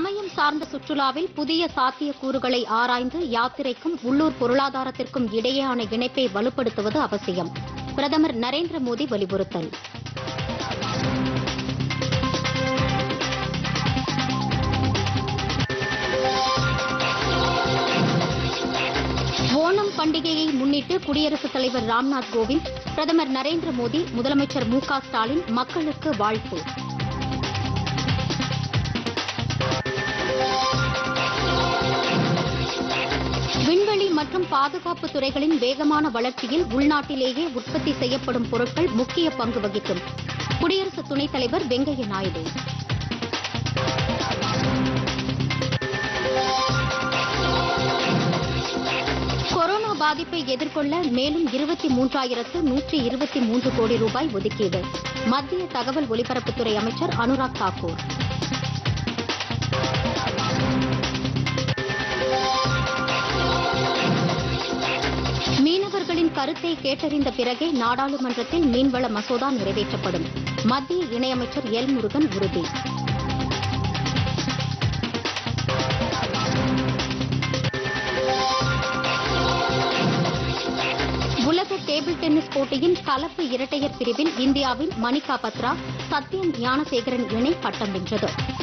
சமயம் சார்ந்த சுற்றுலாவில் புதிய சாத்தியக்கூறுகளை ஆராய்ந்து யாத்திரைக்கும் உள்ளூர் பொருளாதாரத்திற்கும் இடையேயான இணைப்பை வலுப்படுத்துவது அவசியம் பிரதமர் நரேந்திர மோடி வலியுறுத்தல் ஓணம் பண்டிகையை முன்னிட்டு குடியரசுத் தலைவர் ராம்நாத் கோவிந்த் பிரதமர் நரேந்திர மோடி முதலமைச்சர் மு க ஸ்டாலின் மக்களுக்கு வாழ்த்து விண்வெளி மற்றும் பாதுகாப்பு துறைகளின் வேகமான வளர்ச்சியில் உள்நாட்டிலேயே உற்பத்தி செய்யப்படும் பொருட்கள் முக்கிய பங்கு வகிக்கும் குடியரசு துணைத் தலைவர் வெங்கையா நாயுடு கொரோனா பாதிப்பை எதிர்கொள்ள மேலும் இருபத்தி மூன்றாயிரத்து நூற்றி இருபத்தி மூன்று கோடி ரூபாய் ஒதுக்கீடு மத்திய தகவல் ஒலிபரப்புத்துறை அமைச்சர் அனுராக் தாக்கூர் மீனவர்களின் கருத்தை கேட்டறிந்த பிறகே நாடாளுமன்றத்தில் மீன்வள மசோதா நிறைவேற்றப்படும் மத்திய இணையமைச்சர் எல் முருகன் உறுதி உலக டேபிள் டென்னிஸ் போட்டியின் கலப்பு இரட்டையர் பிரிவில் இந்தியாவின் மணிகா பத்ரா சத்யன் ஞானசேகரன் இணை பட்டம் வென்றது